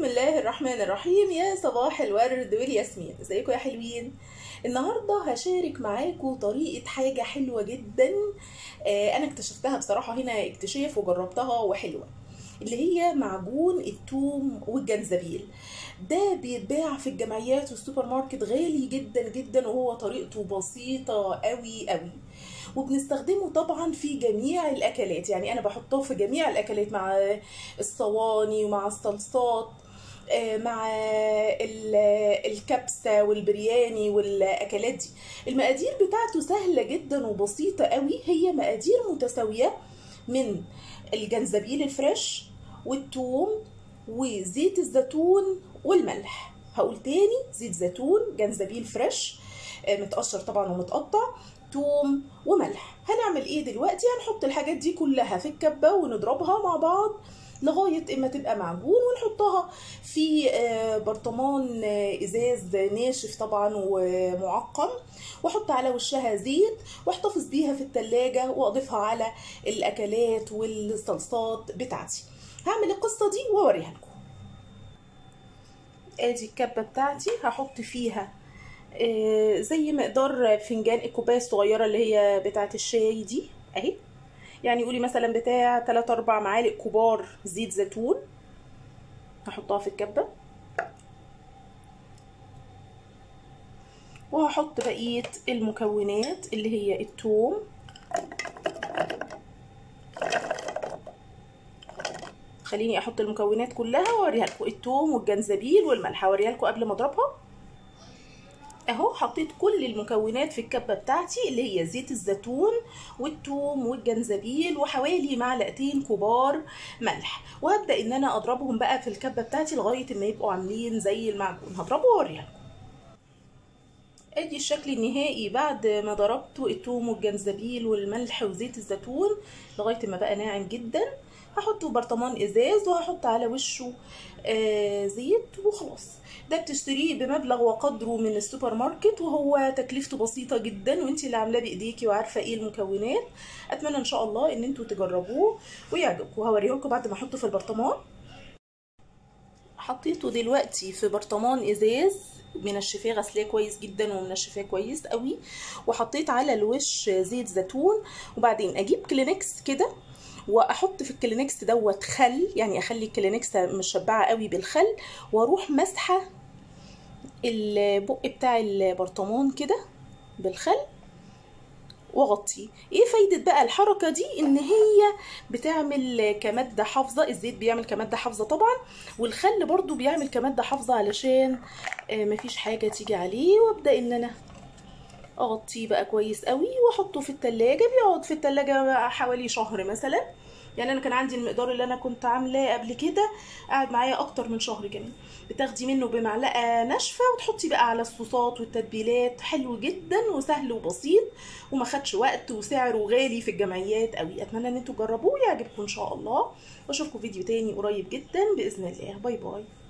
بسم الله الرحمن الرحيم يا صباح الورد والياسمين ازيكم يا حلوين النهارده هشارك معاكم طريقه حاجه حلوه جدا آه، انا اكتشفتها بصراحه هنا اكتشاف وجربتها وحلوه اللي هي معجون الثوم والجنزبيل ده بيتباع في الجمعيات والسوبر ماركت غالي جدا جدا وهو طريقته بسيطه قوي قوي وبنستخدمه طبعا في جميع الاكلات يعني انا بحطه في جميع الاكلات مع الصواني ومع الصلصات آه، مع ال- الكبسة والبرياني والأكلات دي المقادير بتاعته سهلة جدا وبسيطة قوي هي مقادير متساوية من الجنزبيل الفريش والثوم وزيت الزيتون والملح هقول تاني زيت زيتون جنزبيل فريش آه، متقشر طبعا ومتقطع توم وملح هنعمل ايه دلوقتي هنحط الحاجات دي كلها في الكبة ونضربها مع بعض لغاية اما تبقى معجون ونحطها في آه، برطمان آه، ازاز ناشف طبعا ومعقم واحط على وشها زيت واحتفظ بيها في التلاجة واضيفها على الاكلات والصلصات بتاعتي هعمل القصة دي واوريها لكم ادي الكبة بتاعتي هحط فيها آه، زي مقدار فنجان الكوبايه الصغيره اللي هي بتاعه الشاي دي اهي يعني قولي مثلا بتاع 3 4 معالق كبار زيت زيتون هحطها في الكبه وهحط بقيه المكونات اللي هي الثوم خليني احط المكونات كلها واوريها لكم الثوم والجنزبيل والملح هوريها لكم قبل ما اضربها اهو حطيت كل المكونات في الكبه بتاعتي اللي هي زيت الزيتون والثوم والجنزبيل وحوالي معلقتين كبار ملح وهبدا ان انا اضربهم بقى في الكبه بتاعتي لغايه ما يبقوا عاملين زي المعجون هضربه واوريها لكم ادي الشكل النهائي بعد ما ضربت الثوم والجنزبيل والملح وزيت الزيتون لغايه ما بقى ناعم جدا هحطه في برطمان ازاز وهحط على وشه آه زيت وخلاص ده بتشتريه بمبلغ وقدره من السوبر ماركت وهو تكلفته بسيطة جدا وانت اللي عاملاه بايديكي وعارفة ايه المكونات اتمنى ان شاء الله ان انتوا تجربوه ويعجبكم وهوريهولكم بعد ما احطه في البرطمان حطيته دلوقتي في برطمان ازاز منشفاه غسلاه كويس جدا ومنشفاه كويس قوي وحطيت على الوش زيت زيتون وبعدين اجيب كلينكس كده واحط في الكلينكس دوت خل يعني اخلي الكلينكس مشبعه قوي بالخل واروح مسحه البق بتاع البرطمان كده بالخل واغطيه ايه فايده بقى الحركه دي ان هي بتعمل كماده حافظه الزيت بيعمل كماده حافظه طبعا والخل برضو بيعمل كماده حافظه علشان مفيش حاجه تيجي عليه وابدا ان انا اغطيه بقى كويس قوي واحطه في التلاجة بيقعد في التلاجة حوالي شهر مثلا يعني انا كان عندي المقدار اللي انا كنت عاملاه قبل كده قعد معايا اكتر من شهر كمان بتاخدي منه بمعلقه ناشفه وتحطي بقى على الصوصات والتتبيلات حلو جدا وسهل وبسيط وما خدش وقت وسعره غالي في الجمعيات قوي اتمنى ان انتوا تجربوه يعجبكم ان شاء الله واشوفكم فيديو تاني قريب جدا باذن الله باي باي